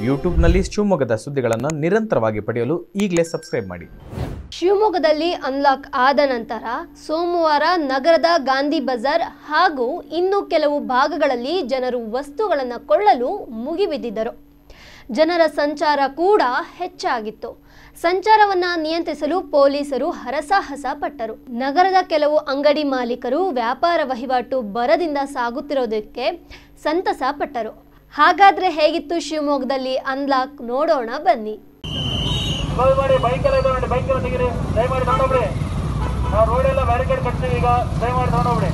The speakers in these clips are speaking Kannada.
ಯೂಟ್ಯೂಬ್ನಲ್ಲಿ ಶಿವಮೊಗ್ಗದ ಸುದ್ದಿಗಳನ್ನು ನಿರಂತರವಾಗಿ ಪಡೆಯಲು ಈಗಲೇ ಸಬ್ಸ್ಕ್ರೈಬ್ ಮಾಡಿ ಶಿವಮೊಗ್ಗದಲ್ಲಿ ಅನ್ಲಾಕ್ ಆದ ನಂತರ ಸೋಮವಾರ ನಗರದ ಗಾಂಧಿ ಬಜಾರ್ ಹಾಗೂ ಇನ್ನು ಕೆಲವು ಭಾಗಗಳಲ್ಲಿ ಜನರು ವಸ್ತುಗಳನ್ನು ಕೊಳ್ಳಲು ಮುಗಿಬಿದ್ದಿದ್ದರು ಜನರ ಸಂಚಾರ ಕೂಡ ಹೆಚ್ಚಾಗಿತ್ತು ಸಂಚಾರವನ್ನ ನಿಯಂತ್ರಿಸಲು ಪೊಲೀಸರು ಹರಸಾಹಸ ಪಟ್ಟರು ನಗರದ ಕೆಲವು ಅಂಗಡಿ ಮಾಲೀಕರು ವ್ಯಾಪಾರ ವಹಿವಾಟು ಬರದಿಂದ ಸಾಗುತ್ತಿರೋದಕ್ಕೆ ಸಂತಸ ಪಟ್ಟರು ಹಾಗಾದ್ರೆ ಹೇಗಿತ್ತು ಶಿವಮೊಗ್ಗದಲ್ಲಿ ಅನ್ಲಾಕ್ ನೋಡೋಣ ಬನ್ನಿ ಕಾಲ್ ಮಾಡಿ ಬೈಕ್ ಎಲ್ಲ ಇದಾವೆ ಬೈಕ್ ಎಲ್ಲ ತೆಗೀರಿ ದಯಮಾಡಿ ತಗೊಂಡೋಗ್ರಿ ನಾವು ರೋಡ್ ಎಲ್ಲ ಬ್ಯಾರಿಕೇಡ್ ಕಟ್ತೀವಿ ಈಗ ದಯಮಾಡಿ ತಗೊಂಡೋಗ್ರಿ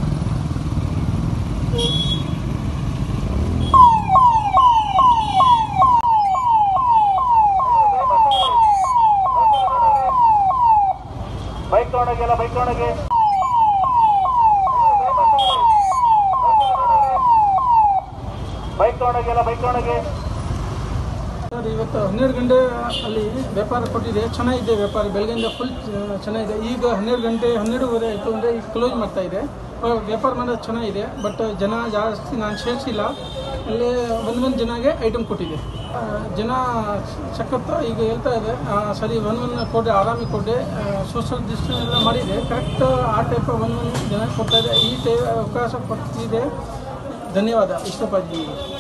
ಬೈಕ್ ತಗೊಂಡೋಗಿ ಎಲ್ಲ ಬೈಕ್ ತಗೊಂಡೋಗಿ ಬೈಕ್ ತಗೊಂಡೋಗಿ ಎಲ್ಲ ಬೈಕ್ ತಗೊಂಡೋಗಿ ಸರ್ ಇವತ್ತು ಹನ್ನೆರಡು ಗಂಟೆ ಅಲ್ಲಿ ವ್ಯಾಪಾರ ಕೊಟ್ಟಿದೆ ಚೆನ್ನಾಗಿದೆ ವ್ಯಾಪಾರ ಬೆಳಗ್ಗೆಯಿಂದ ಫುಲ್ ಚೆನ್ನಾಗಿದೆ ಈಗ ಹನ್ನೆರಡು ಗಂಟೆ ಹನ್ನೆರಡುವರೆ ಆಯಿತು ಅಂದರೆ ಈಗ ಕ್ಲೋಸ್ ಮಾಡ್ತಾ ಇದೆ ಅಹ್, ವ್ಯಾಪಾರ ಮಾಡೋದು ಚೆನ್ನಾಗಿದೆ ಬಟ್ ಜನ ಜಾಸ್ತಿ ನಾನು ಸೇರಿಸಿಲ್ಲ ಅಲ್ಲಿ ಒಂದು ಒಂದು ಜನಗೆ ಐಟಮ್ ಕೊಟ್ಟಿದೆ ಅಹ್, ಜನ ಸಖತ್ತು ಈಗ ಹೇಳ್ತಾ ಇದೆ ಅಹ್, ಸರಿ ಒಂದು ಒಂದು ಕೊಟ್ಟೆ ಆರಾಮಿಗೆ ಕೊಟ್ಟೆ ಸೋಷಿಯಲ್ ಡಿಸ್ಟೆನ್ಸ್ ಎಲ್ಲ ಮಾಡಿದೆ ಕರೆಕ್ಟ್ ಆ ಟೈಪ್ ಒಂದು ಒಂದು ಜನ ಕೊಡ್ತಾ ಇದೆ ಈ ಟೈ ಅವಕಾಶ ಕೊಟ್ಟಿದೆ ಧನ್ಯವಾದ ಇಷ್ಟಪಡ್ತೀನಿ